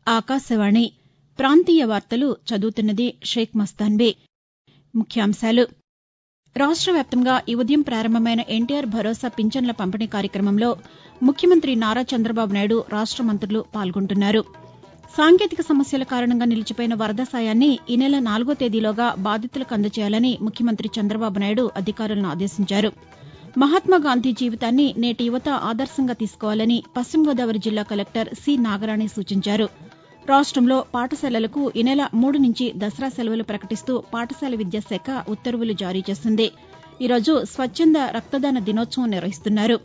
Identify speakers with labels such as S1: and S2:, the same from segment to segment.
S1: ఆకాశవాణి ప్రాంతీయ వార్తలు చదువుతున్నది షేక్ మస్తాన్బీ ముఖ్యాంశాలు రాష్ట వ్యాప్తంగా ఈ ఉదయం ప్రారంభమైన ఎన్టీఆర్ భరోసా పింఛన్ల పంపిణీ కార్యక్రమంలో ముఖ్యమంత్రి నారా చంద్రబాబు నాయుడు రాష్ట మంత్రులు పాల్గొంటున్నారు సాంకేతిక సమస్యల కారణంగా నిలిచిపోయిన వరద సాయాన్ని ఈ నెల నాలుగో తేదీలోగా బాధితులకు అందజేయాలని ముఖ్యమంత్రి చంద్రబాబు నాయుడు అధికారులను ఆదేశించారు మహాత్మాగాంధీ జీవితాన్ని నేటి యువత ఆదర్శంగా తీసుకోవాలని పశ్చిమ గోదావరి జిల్లా కలెక్టర్ సి నాగరాణి సూచించారు రాష్టంలో పాఠశాలలకు ఈ నెల మూడు నుంచి దసరా సెలవులు ప్రకటిస్తూ పాఠశాల విద్యాశాఖ ఉత్తర్వులు జారీ చేసింది ఈరోజు స్వచ్చంద రక్తదాన దినోత్సవం నిర్వహిస్తున్నారు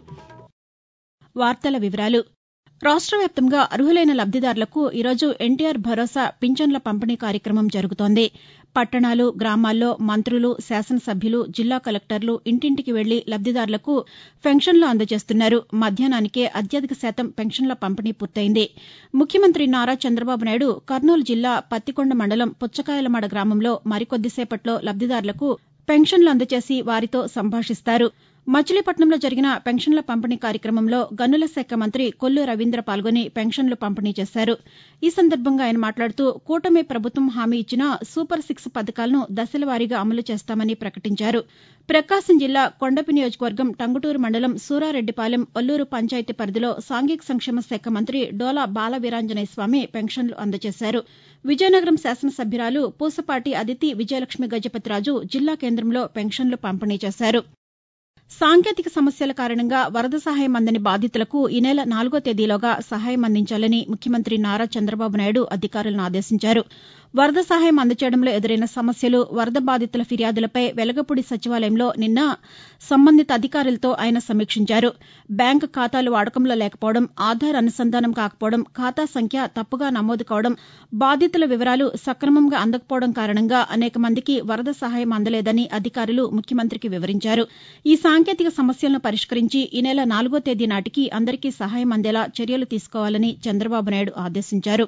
S1: రాష్ట వ్యాప్తంగా అర్హులైన లబ్దిదారులకు ఈరోజు ఎన్టీఆర్ భరోసా పింఛన్ల పంపిణీ కార్యక్రమం జరుగుతోంది పట్టణాలు గ్రామాల్లో మంత్రులు శాసనసభ్యులు జిల్లా కలెక్టర్లు ఇంటింటికి వెళ్లి లబ్దిదారులకు పెన్షన్లు అందజేస్తున్నారు మధ్యాహ్నానికే అత్యధిక శాతం పెన్షన్ల పంపిణీ పూర్తయింది ముఖ్యమంత్రి నారా చంద్రబాబు నాయుడు కర్నూలు జిల్లా పత్తికొండ మండలం పుచ్చకాయలమాడ గ్రామంలో మరికొద్దిసేపట్లో లబ్దిదారులకు పెన్షన్లు అందజేసి వారితో సంభాషిస్తారు మచిలీపట్నంలో జరిగిన పెన్షన్ల పంపిణీ కార్యక్రమంలో గనుల శాఖ మంత్రి కొల్లు రవీంద్ర పాల్గొని పెన్షన్లు పంపిణీ చేశారు ఈ సందర్భంగా ఆయన మాట్లాడుతూ కూటమి ప్రభుత్వం హామీ ఇచ్చిన సూపర్ సిక్స్ పథకాలను దశలవారీగా అమలు చేస్తామని ప్రకటించారు ప్రకాశం జిల్లా కొండపి నియోజకవర్గం టంగుటూరు మండలం సూరారెడ్డిపాలెం ఒల్లూరు పంచాయతీ పరిధిలో సాంఘిక సంక్షేమ శాఖ మంత్రి డోలా బాల వీరాంజనేయ స్వామి పెన్షన్లు అందజేశారు విజయనగరం శాసనసభ్యురాలు పూసపాటి అదితి విజయలక్ష్మి గజపతిరాజు జిల్లా కేంద్రంలో పెన్షన్లు పంపిణీ చేశారు సాంకేతిక సమస్యల కారణంగా వరద సహాయం అందని బాధితులకు ఈ నెల నాలుగో తేదీలోగా సహాయం అందించాలని ముఖ్యమంత్రి నారా చంద్రబాబు నాయుడు అధికారులను ఆదేశించారు వరద సహాయం అందజేయడంలో ఎదురైన సమస్యలు వరద బాధితుల ఫిర్యాదులపై వెలగపూడి సచివాలయంలో నిన్న సంబంధిత అధికారులతో ఆయన సమీక్షించారు బ్యాంకు ఖాతాలు వాడకంలో లేకపోవడం ఆధార్ అనుసంధానం కాకపోవడం ఖాతా సంఖ్య తప్పుగా నమోదు కావడం బాధితుల వివరాలు సక్రమంగా అందకపోవడం కారణంగా అనేక మందికి వరద సహాయం అందలేదని అధికారులు ముఖ్యమంత్రికి వివరించారు ఈ సాంకేతిక సమస్యలను పరిష్కరించి ఈ నెల నాలుగో తేదీ నాటికి అందరికీ సహాయం అందేలా చర్యలు తీసుకోవాలని చంద్రబాబు నాయుడు ఆదేశించారు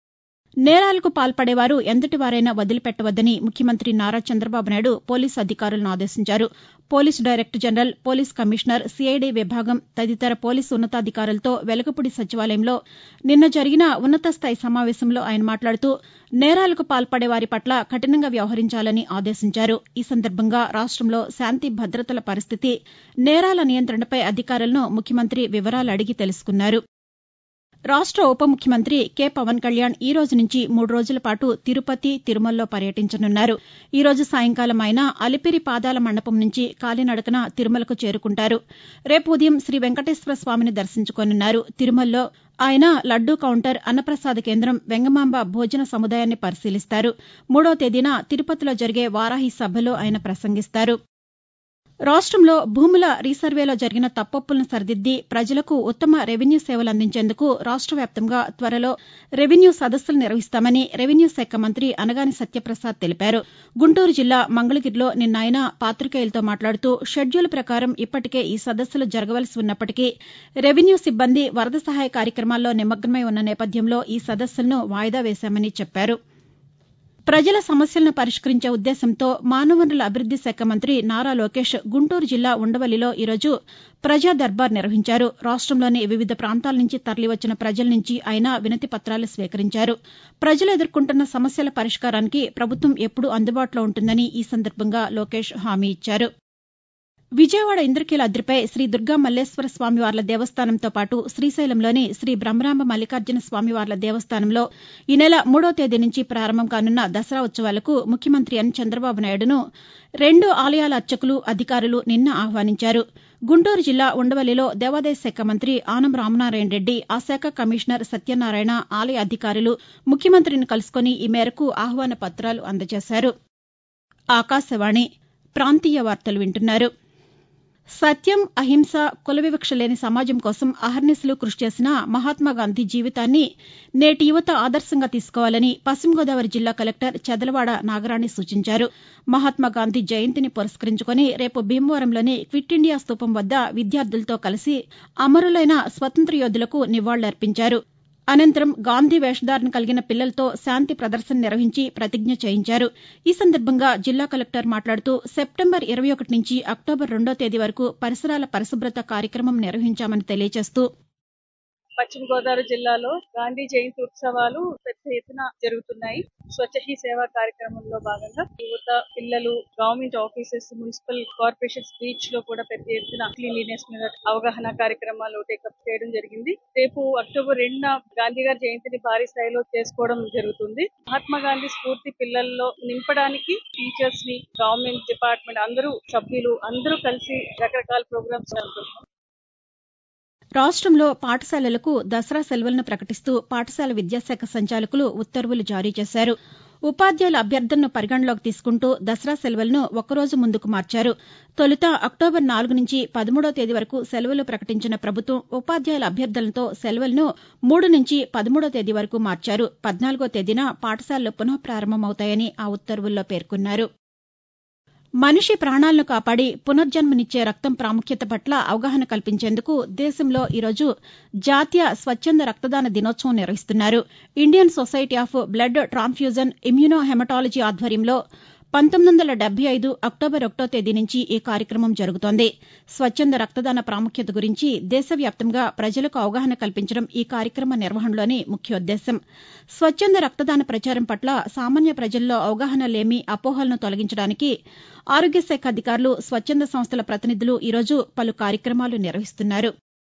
S1: నేరాలకు పాల్పడేవారు ఎంతటి వారైనా వదిలిపెట్టవద్దని ముఖ్యమంత్రి నారా చంద్రబాబు నాయుడు పోలీసు అధికారులను ఆదేశించారు police director general police commissioner CID విభాగం తదితర పోలీసు ఉన్నతాధికారులతో వెలగపూడి సచివాలయంలో నిన్న జరిగిన ఉన్నతస్థాయి సమావేశంలో ఆయన మాట్లాడుతూ నేరాలకు పాల్పడే వారి పట్ల కఠినంగా వ్యవహరించాలని ఆదేశించారు ఈ సందర్భంగా రాష్టంలో శాంతి భద్రతల పరిస్థితి నేరాల నియంత్రణపై అధికారులను ముఖ్యమంత్రి వివరాలు అడిగి తెలుసుకున్నారు రాష్ట ఉప ముఖ్యమంత్రి కె పవన్ కళ్యాణ్ ఈ రోజు నుంచి మూడు రోజుల పాటు తిరుపతి తిరుమలలో పర్యటించనున్నారు ఈ రోజు సాయంకాలం ఆయన అలిపిరి పాదాల మండపం నుంచి కాలినడకన తిరుమలకు చేరుకుంటారు రేపు ఉదయం శ్రీ వెంకటేశ్వర స్వామిని దర్శించుకోనున్నారు తిరుమలలో ఆయన లడ్డూ కౌంటర్ అన్నప్రసాద కేంద్రం వెంగమాంబ భోజన సముదాయాన్ని పరిశీలిస్తారు మూడో తేదీన తిరుపతిలో జరిగే వారాహి సభలో ఆయన ప్రసంగిస్తారు రాష్టంలో భూముల రీసర్వేలో జరిగిన తప్పొప్పులను సరిదిద్ది ప్రజలకు ఉత్తమ రెవెన్యూ సేవలు అందించేందుకు రాష్ట వ్యాప్తంగా త్వరలో రెవెన్యూ సదస్సులు నిర్వహిస్తామని రెవెన్యూ శాఖ మంత్రి అనగాని సత్యప్రసాద్ తెలిపారు గుంటూరు జిల్లా మంగళగిరిలో నిన్న ఆయన పాతికేయులతో మాట్లాడుతూ షెడ్యూల్ ప్రకారం ఇప్పటికే ఈ సదస్సులు జరగవలసి ఉన్నప్పటికీ రెవెన్యూ సిబ్బంది వరద సహాయ కార్యక్రమాల్లో నిమగ్నమై ఉన్న నేపథ్యంలో ఈ సదస్సులను వాయిదా వేశామని చెప్పారు ప్రజల సమస్యలను పరిష్కరించే ఉద్దేశంతో మానవ వనరుల అభివృద్ది శాఖ మంత్రి నారా లోకేష్ గుంటూరు జిల్లా ఉండవల్లిలో ఈరోజు ప్రజా దర్బార్ నిర్వహించారు రాష్టంలోని వివిధ ప్రాంతాల నుంచి తరలివచ్చిన ప్రజల నుంచి ఆయన వినతి పత్రాలు స్వీకరించారు ప్రజలు ఎదుర్కొంటున్న సమస్యల పరిష్కారానికి ప్రభుత్వం ఎప్పుడూ అందుబాటులో ఉంటుందని ఈ సందర్భంగా లోకేష్ హామీ ఇచ్చారు విజయవాడ ఇంద్రకీలాద్రిపై శ్రీ దుర్గా మల్లేశ్వర స్వామివార్ల దేవస్థానంతో పాటు శ్రీశైలంలోని శ్రీ బ్రహ్మరాంబ మల్లికార్జున స్వామివార్ల దేవస్థానంలో ఈ నెల మూడో తేదీ నుంచి ప్రారంభం కానున్న దసరా ఉత్సవాలకు ముఖ్యమంత్రి ఎన్ చంద్రబాబు నాయుడును రెండు ఆలయాల అర్చకులు అధికారులు నిన్న ఆహ్వానించారు గుంటూరు జిల్లా ఉండవల్లిలో దేవాదాయ శాఖ మంత్రి ఆనం రామనారాయణ రెడ్డి ఆ శాఖ కమిషనర్ సత్యనారాయణ ఆలయ అధికారులు ముఖ్యమంత్రిని కలుసుకుని ఈ మేరకు ఆహ్వాన పత్రాలు అందజేశారు ఆకాశవాణి ప్రాంతీయ వార్తలు వింటున్నారు సత్యం అహింస కుల వివక్ష లేని సమాజం కోసం అహర్నిశలు కృషి చేసిన మహాత్మాగాంధీ జీవితాన్ని నేటి యువత ఆదర్శంగా తీసుకోవాలని పశ్చిమ గోదావరి జిల్లా కలెక్టర్ చెదలవాడ నాగరాణి సూచించారు మహాత్మాగాంధీ జయంతిని పురస్కరించుకుని రేపు భీమవరంలోని క్విట్ ఇండియా స్తూపం వద్ద విద్యార్థులతో కలిసి అమరులైన స్వతంత్ర యోధులకు నివాళులర్పించారు అనంతరం గాంధీ వేషధారణ కలిగిన పిల్లలతో శాంతి ప్రదర్శన నిర్వహించి ప్రతిజ్ఞ చేయించారు ఈ సందర్భంగా జిల్లా కలెక్టర్ మాట్లాడుతూ సెప్టెంబర్ ఇరవై ఒకటి నుంచి అక్టోబర్ రెండో తేదీ వరకు పరిసరాల పరిశుభ్రత కార్యక్రమం నిర్వహించామని తెలియజేస్తూ
S2: పశ్చిమ గోదావరి జిల్లాలో గాంధీ జయంతి ఉత్సవాలు పెద్ద ఎత్తున జరుగుతున్నాయి స్వచ్ఛ హీ సేవ కార్యక్రమంలో భాగంగా యువత పిల్లలు government offices municipal corporations beach లో కూడా పెద్ద ఎత్తున క్లీన్లీనెస్ మీద అవగాహన కార్యక్రమాలు టేకప్ చేయడం జరిగింది రేపు అక్టోబర్ రెండున గాంధీ గారి జయంతిని భారీ స్థాయిలో చేసుకోవడం జరుగుతుంది మహాత్మా గాంధీ స్ఫూర్తి పిల్లల్లో నింపడానికి టీచర్స్ ని గవర్నమెంట్ డిపార్ట్మెంట్ అందరూ సభ్యులు అందరూ కలిసి రకరకాల ప్రోగ్రామ్స్ జరుగుతున్నాం
S1: రాష్టంలో పాఠశాలలకు దసరా సెలవులను ప్రకటిస్తూ పాఠశాల విద్యాశాఖ సంచాలకులు ఉత్తర్వులు జారీ చేశారు ఉపాధ్యాయుల అభ్యర్థనను పరిగణలోకి తీసుకుంటూ దసరా సెలవులను ఒకరోజు ముందుకు మార్చారు తొలుత అక్టోబర్ నాలుగు నుంచి పదమూడో తేదీ వరకు సెలవులు ప్రకటించిన ప్రభుత్వం ఉపాధ్యాయుల అభ్యర్థనలతో సెలవులను మూడు నుంచి పదమూడో తేదీ వరకు మార్చారు పద్నాలుగో తేదీన పాఠశాలలు పునః ప్రారంభమవుతాయని ఆ ఉత్తర్వుల్లో పేర్కొన్నారు మనిషి ప్రాణాలను కాపాడి పునర్జన్మనిచ్చే రక్తం ప్రాముఖ్యత పట్ల అవగాహన కల్పించేందుకు దేశంలో ఈరోజు జాతీయ స్వచ్చంద రక్తదాన దినోత్సవం నిర్వహిస్తున్నారు Indian society of blood transfusion immunohaematology ఆధ్వర్యంలో పంతొమ్మిది వందల డెబ్బై ఐదు అక్టోబర్ ఒకటో తేదీ నుంచి ఈ కార్యక్రమం జరుగుతోంది స్వచ్చంద రక్తదాన ప్రాముఖ్యత గురించి దేశవ్యాప్తంగా ప్రజలకు అవగాహన కల్పించడం ఈ కార్యక్రమ నిర్వహణలోని ముఖ్యోద్దేశం స్వచ్చంద రక్తదాన ప్రచారం పట్ల సామాన్య ప్రజల్లో అవగాహన లేమి అపోహలను తొలగించడానికి ఆరోగ్య శాఖ అధికారులు స్వచ్చంద సంస్థల ప్రతినిధులు ఈరోజు పలు కార్యక్రమాలు నిర్వహిస్తున్నారు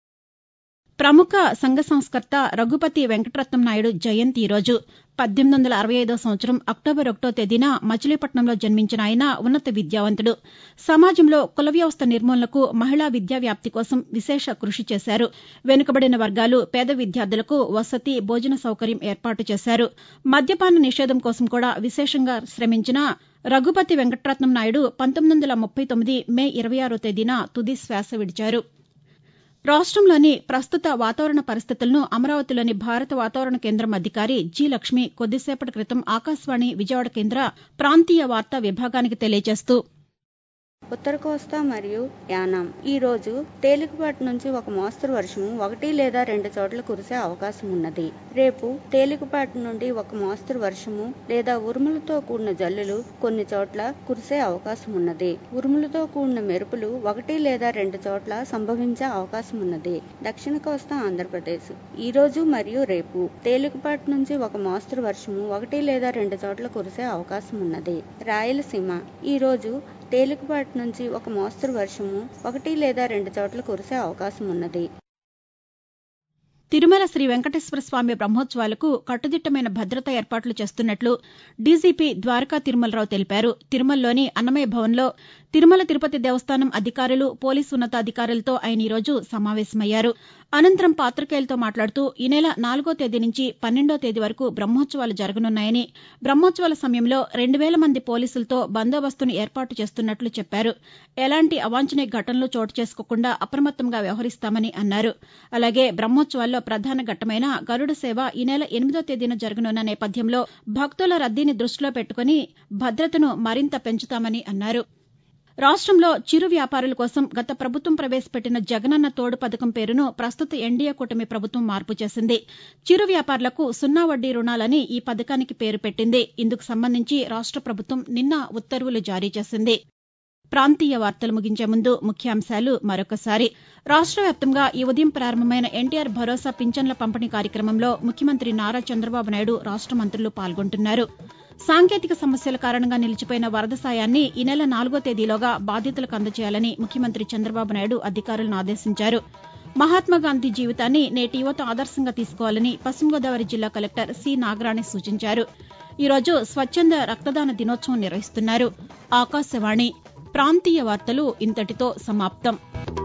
S1: ప్రముఖ సంఘ సంస్కర్త రఘుపతి వెంకటరత్నం నాయుడు జయంతి ఈరోజు పద్దెనిమిది వందల అరవై ఐదో సంవత్సరం అక్టోబర్ ఒకటో తేదీన మచిలీపట్నంలో జన్మించిన ఆయన ఉన్నత విద్యావంతుడు సమాజంలో కుల వ్యవస్థ నిర్మూలనకు మహిళా విద్యా వ్యాప్తి కోసం విశేష కృషి చేశారు వెనుకబడిన వర్గాలు పేద విద్యార్థులకు వసతి భోజన సౌకర్యం ఏర్పాటు చేశారు మద్యపాన నిషేధం కోసం కూడా విశేషంగా శ్రమించిన రఘుపతి వెంకటరత్నం నాయుడు పంతొమ్మిది వందల ముప్పై తొమ్మిది మే ఇరవై ఆరో తేదీన తుది శ్వాస విడిచారు రాష్టంలోని ప్రస్తుత వాతావరణ పరిస్థితులను అమరావతిలోని భారత వాతావరణ కేంద్రం అధికారి జి లక్ష్మి కొద్దిసేపటి క్రితం ఆకాశవాణి విజయవాడ కేంద్ర ప్రాంతీయ వార్తా విభాగానికి తెలియజేస్తూ
S3: ఉత్తర కోస్తా మరియు యానాం ఈ రోజు తేలికపాటి నుంచి ఒక మోస్తరు వర్షము ఒకటి లేదా రెండు చోట్ల కురిసే అవకాశం ఉన్నది రేపు తేలికపాటి నుండి ఒక మోస్తరు వర్షము లేదా ఉరుములతో కూడిన జల్లులు కొన్ని చోట్ల కురిసే అవకాశం ఉన్నది ఉరుములతో కూడిన మెరుపులు ఒకటి లేదా రెండు చోట్ల సంభవించే అవకాశం ఉన్నది దక్షిణ కోస్తా ఆంధ్రప్రదేశ్ ఈ రోజు మరియు రేపు తేలికపాటి నుంచి ఒక మోస్తరు వర్షము ఒకటి లేదా రెండు చోట్ల కురిసే అవకాశం ఉన్నది రాయలసీమ ఈ రోజు తేలికపాటి నుంచి ఒక మోస్తరు వర్షము ఒకటి లేదా రెండు చోట్ల కురిసే అవకాశం ఉన్నది
S1: తిరుమల శ్రీ వెంకటేశ్వర స్వామి బ్రహ్మోత్సవాలకు కట్టుదిట్టమైన భద్రతా ఏర్పాట్లు చేస్తున్నట్లు డీజీపీ ద్వారకా తిరుమలరావు తెలిపారు తిరుమలలోని అన్నమయ్య భవన్లో తిరుమల తిరుపతి దేవస్థానం అధికారులు పోలీసు ఉన్నతాధికారులతో ఆయన ఈరోజు సమావేశమయ్యారు అనంతరం పాతికేయులతో మాట్లాడుతూ ఈ నెల నాలుగో తేదీ నుంచి పన్నెండో తేదీ వరకు బ్రహ్మోత్సవాలు జరగనున్నాయని బ్రహ్మోత్సవాల సమయంలో రెండు వేల మంది పోలీసులతో బందోబస్తును ఏర్పాటు చేస్తున్నట్లు చెప్పారు ఎలాంటి అవాంఛనీయ ఘటనలు చోటు చేసుకోకుండా అప్రమత్తంగా వ్యవహరిస్తామని అన్నారు అలాగే బ్రహ్మోత్సవాల్లో ప్రధాన ఘట్టమైన గరుడ సేవ ఈ నెల ఎనిమిదో తేదీన జరగనున్న నేపథ్యంలో భక్తుల రద్దీని దృష్టిలో పెట్టుకుని భద్రతను మరింత పెంచుతామని అన్నారు రాష్టంలో చిరు వ్యాపారుల కోసం గత ప్రభుత్వం ప్రవేశపెట్టిన జగనన్న తోడు పథకం పేరును ప్రస్తుత ఎన్డీఏ కూటమి ప్రభుత్వం మార్పు చేసింది చిరు వ్యాపారులకు సున్నా వడ్డీ రుణాలని ఈ పథకానికి పేరు పెట్టింది ఇందుకు సంబంధించి రాష్ట ప్రభుత్వం నిన్న ఉత్తర్వులు జారీ చేసింది ప్రాంతీయ వార్తలు ముగించే ముందు ముఖ్యాంశాలు మరొకసారి రాష్ట వ్యాప్తంగా ఈ ఉదయం ప్రారంభమైన ఎన్టీఆర్ భరోసా పింఛన్ల పంపిణీ కార్యక్రమంలో ముఖ్యమంత్రి నారా చంద్రబాబు నాయుడు రాష్ట మంత్రులు పాల్గొంటున్నారు సాంకేతిక సమస్యల కారణంగా నిలిచిపోయిన వరద సాయాన్ని ఈ నెల నాలుగో తేదీలోగా బాధితులకు అందజేయాలని ముఖ్యమంత్రి చంద్రబాబు నాయుడు అధికారులను ఆదేశించారు మహాత్మాగాంధీ జీవితాన్ని నేటి యువత ఆదర్శంగా తీసుకోవాలని పశ్చిమ గోదావరి జిల్లా కలెక్టర్ సి నాగరాణి సూచించారు ఈరోజు స్వచ్ఛంద రక్తదాన దినోత్సవం నిర్వహిస్తున్నారు ఆకాశవాణి ప్రాంతీయ వార్తలు ఇంతటితో సమాప్తం